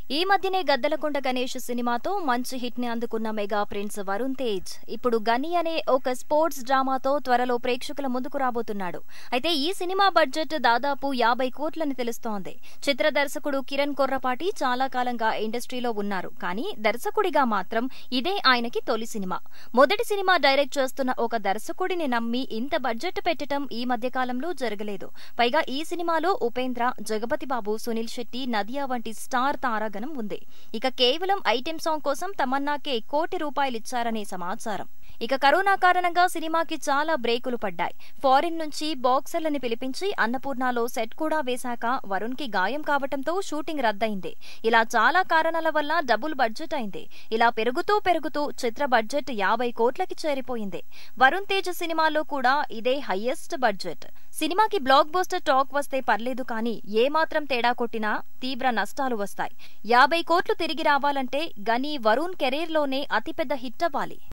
ఈ మధ్యనే గద్దలకొండ గణేష్ సినిమాతో మంచి హిట్ ని అందుకున్న మెగా ప్రిన్స్ వరుణ్ తేజ్ ఇప్పుడు గని అనే ఒక స్పోర్ట్స్ డ్రామాతో త్వరలో ప్రేక్షకుల ముందుకు రాబోతున్నాడు అయితే ఈ సినిమా బడ్జెట్ దాదాపు యాభై కోట్లని తెలుస్తోంది చిత్ర దర్శకుడు కిరణ్ కొర్రపాటి చాలా కాలంగా ఇండస్ట్రీలో ఉన్నారు కానీ దర్శకుడిగా మాత్రం ఇదే ఆయనకి తొలి సినిమా మొదటి సినిమా డైరెక్ట్ చేస్తున్న ఒక దర్శకుడిని నమ్మి ఇంత బడ్జెట్ పెట్టడం ఈ మధ్య కాలంలో జరగలేదు పైగా ఈ సినిమాలో ఉపేంద్ర జగపతి బాబు సునీల్ శెట్టి నదియా వంటి స్టార్ తారాగణం ఉంది ఇక కేవలం ఐటెం సాంగ్ కోసం తమన్నాకే కోటి రూపాయలిచ్చారనే సమాచారం ఇక కరోనా కారణంగా సినిమాకి చాలా బ్రేకులు పడ్డాయి ఫారిన్ నుంచి బాక్సర్లని పిలిపించి అన్నపూర్ణలో సెట్ కూడా వేశాక వరుణ్ కి గాయం కావటంతో షూటింగ్ రద్దయింది ఇలా చాలా కారణాల వల్ల డబుల్ బడ్జెట్ అయింది ఇలా పెరుగుతూ పెరుగుతూ చిత్ర బడ్జెట్ యాభై కోట్లకి చేరిపోయింది వరుణ్ తేజ్ సినిమాలో కూడా ఇదే హైయెస్ట్ బడ్జెట్ సినిమాకి బ్లాక్ బస్టర్ టాక్ వస్తే పర్లేదు కానీ ఏమాత్రం తేడా కొట్టినా తీవ్ర నష్టాలు వస్తాయి యాభై కోట్లు తిరిగి రావాలంటే గని వరుణ్ కెరీర్లోనే అతిపెద్ద హిట్ అవ్వాలి